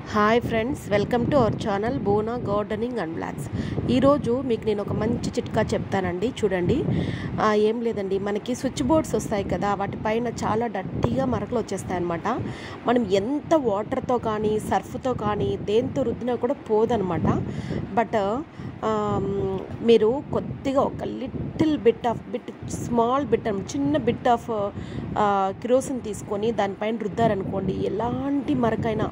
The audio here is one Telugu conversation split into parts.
hi friends welcome to our channel బోనా గార్డెనింగ్ అండ్ బ్లాగ్స్ ఈరోజు మీకు నేను ఒక మంచి చిట్కా చెప్తానండి చూడండి ఆ, ఏం లేదండి మనకి స్విచ్ బోర్డ్స్ వస్తాయి కదా వాటిపైన చాలా డట్టిగా మరకలు వచ్చేస్తాయి అనమాట మనం ఎంత వాటర్తో కానీ సర్ఫ్తో కానీ దేంతో రుద్దినా కూడా పోదనమాట బట్ ఆమ్, మీరు కొద్దిగా ఒక little bit of bit small bit చిన్న బిట్ ఆఫ్ కిరోసిన్ తీసుకొని దానిపైన రుద్దారనుకోండి ఎలాంటి మరకైనా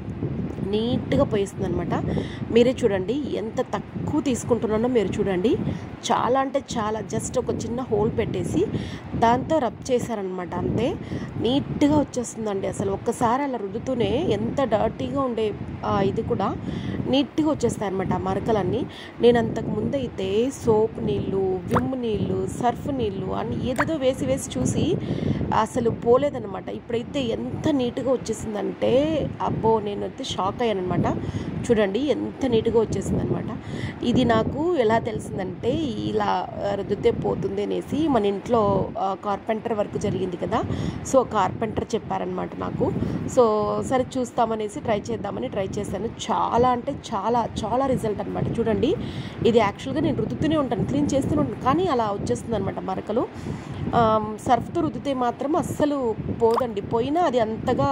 నీట్గా పోయిస్తుంది అనమాట మీరే చూడండి ఎంత తక్కువ తీసుకుంటున్నానో మీరు చూడండి చాలా అంటే చాలా జస్ట్ ఒక చిన్న హోల్ పెట్టేసి దాంతో రబ్ చేశారనమాట అంతే నీట్గా వచ్చేస్తుందండి అసలు ఒక్కసారి అలా రుద్దుతూనే ఎంత డర్టీగా ఉండే ఆ, ఇది కూడా నీట్గా వచ్చేస్తాయి అనమాట ఆ మరకలన్నీ నేను అంతకు ముందు అయితే సోప్ నీళ్ళు విమ్ నీళ్ళు సర్ఫ్ నీళ్ళు అని ఏదేదో వేసి వేసి చూసి అసలు పోలేదనమాట ఇప్పుడైతే ఎంత నీట్గా వచ్చేసిందంటే అబ్బో నేనైతే షాక్ అయ్యానమాట చూడండి ఎంత నీట్గా వచ్చేసిందనమాట ఇది నాకు ఎలా తెలిసిందంటే ఇలా ఆ, రుద్దితే పోతుంది అనేసి మన ఇంట్లో కార్పెంటర్ వర్క్ జరిగింది కదా సో కార్పెంటర్ చెప్పారనమాట నాకు సో సరే చూస్తామనేసి ట్రై చేద్దామని ట్రై చేశాను చాలా అంటే చాలా చాలా రిజల్ట్ అనమాట చూడండి ఇది యాక్చువల్గా నేను రుద్దుతూనే ఉంటాను క్లీన్ చేస్తూనే ఉంటాను కానీ అలా వచ్చేస్తుంది అనమాట మరకలు ఆమ్, సర్ఫ్తో రుద్దితే మాత్రం అస్సలు పోదండి పోయినా అది అంతగా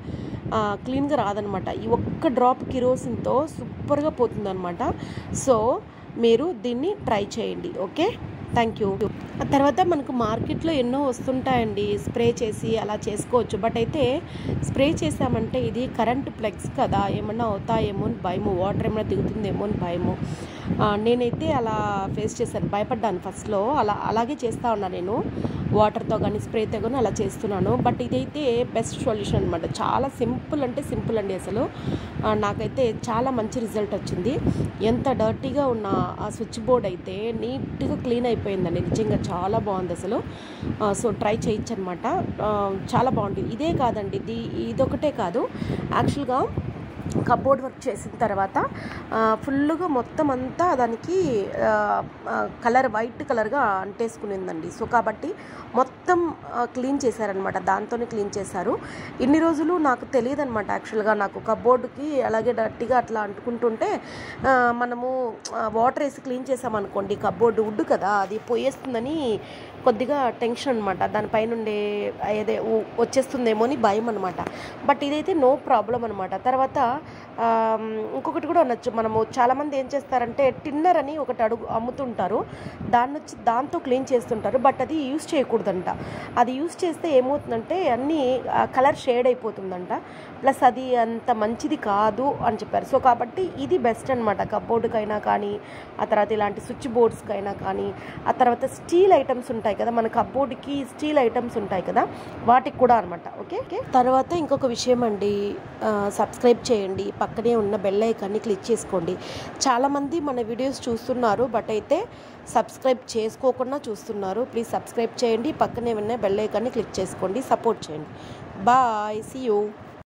ఆ, క్లీన్గా రాదనమాట ఈ ఒక్క డ్రాప్ కిరోసిన్తో సూపర్గా పోతుందన్నమాట సో మీరు దీన్ని ట్రై చేయండి ఓకే థ్యాంక్ యూ ఆ తర్వాత మనకు మార్కెట్లో ఎన్నో వస్తుంటాయండి స్ప్రే చేసి అలా చేసుకోవచ్చు బట్ అయితే స్ప్రే చేసామంటే ఇది కరెంట్ ప్లగ్స్ కదా ఏమన్నా అవుతాయేమో అని భయము వాటర్ ఏమైనా దిగుతుందేమో అని భయము ఆ, నేనైతే అలా ఫేస్ చేశాను భయపడ్డాను ఫస్ట్లో అలా అలాగే చేస్తా ఉన్నా నేను వాటర్తో కానీ స్ప్రేతో కానీ అలా చేస్తున్నాను బట్ ఇదైతే బెస్ట్ సొల్యూషన్ అనమాట చాలా సింపుల్ అంటే సింపుల్ అండి అసలు ఆ, నాకైతే చాలా మంచి రిజల్ట్ వచ్చింది ఎంత డర్టీగా ఉన్న ఆ స్విచ్ బోర్డ్ అయితే నీట్గా క్లీన్ అయిపోయిందండి నిజంగా చాలా బాగుంది అసలు ఆ, సో ట్రై చేయొచ్చు అనమాట చాలా బాగుంటుంది ఇదే కాదండి ఇది ఇదొకటే కాదు యాక్చువల్గా కబోర్డ్ వర్క్ చేసిన తర్వాత ఆ, ఫుల్గా మొత్తం అంతా దానికి ఆ, ఆ, కలర్ వైట్ కలర్గా అంటేసుకునిందండి సో కాబట్టి మొత్తం ఆ, క్లీన్ చేశారనమాట దాంతోనే క్లీన్ చేశారు ఇన్ని రోజులు నాకు తెలియదు అనమాట యాక్చువల్గా నాకు కబోర్డ్కి అలాగే డర్టీగా అట్లా అంటుకుంటుంటే ఆ, మనము ఆ, వాటర్ వేసి క్లీన్ చేసామనుకోండి కబోర్డ్ వుడ్ కదా అది పోయేస్తుందని కొద్దిగా టెన్షన్ అనమాట దానిపైన ఉండే ఏదే ఉ- వచ్చేస్తుందేమో అని భయం అనమాట బట్ ఇదైతే నో ప్రాబ్లం అనమాట తర్వాత ఆమ్, ఇంకొకటి కూడా అనొచ్చు మనము చాలామంది ఏం చేస్తారంటే టిన్నర్ అని ఒకటి అడుగు అమ్ముతుంటారు దాన్ని వచ్చి దాంతో క్లీన్ చేస్తుంటారు బట్ అది యూస్ చేయకూడదంట అది యూస్ చేస్తే ఏమవుతుందంటే అన్నీ కలర్ షేడ్ అయిపోతుందంట ప్లస్ అది అంత మంచిది కాదు అని చెప్పారు సో కాబట్టి ఇది బెస్ట్ అనమాట కబోర్డుకైనా కానీ ఆ తర్వాత ఇలాంటి స్విచ్ బోర్డ్స్కైనా కానీ ఆ తర్వాత స్టీల్ ఐటమ్స్ ఉంటాయి కదా మన కబోర్డ్కి స్టీల్ ఐటమ్స్ ఉంటాయి కదా వాటికి కూడా అనమాట ఓకే ఓకే తర్వాత ఇంకొక విషయం అండి ఆ, సబ్స్క్రైబ్ చేయండి పక్కనే ఉన్న బెల్ ఐకాన్ని క్లిక్ చేసుకోండి చాలామంది మన వీడియోస్ చూస్తున్నారు బట్ అయితే సబ్స్క్రైబ్ చేసుకోకుండా చూస్తున్నారు ప్లీజ్ సబ్స్క్రైబ్ చేయండి పక్కనే ఉన్న బెల్ ఐకాన్ని క్లిక్ చేసుకోండి సపోర్ట్ చేయండి బాయ్ సీ యూ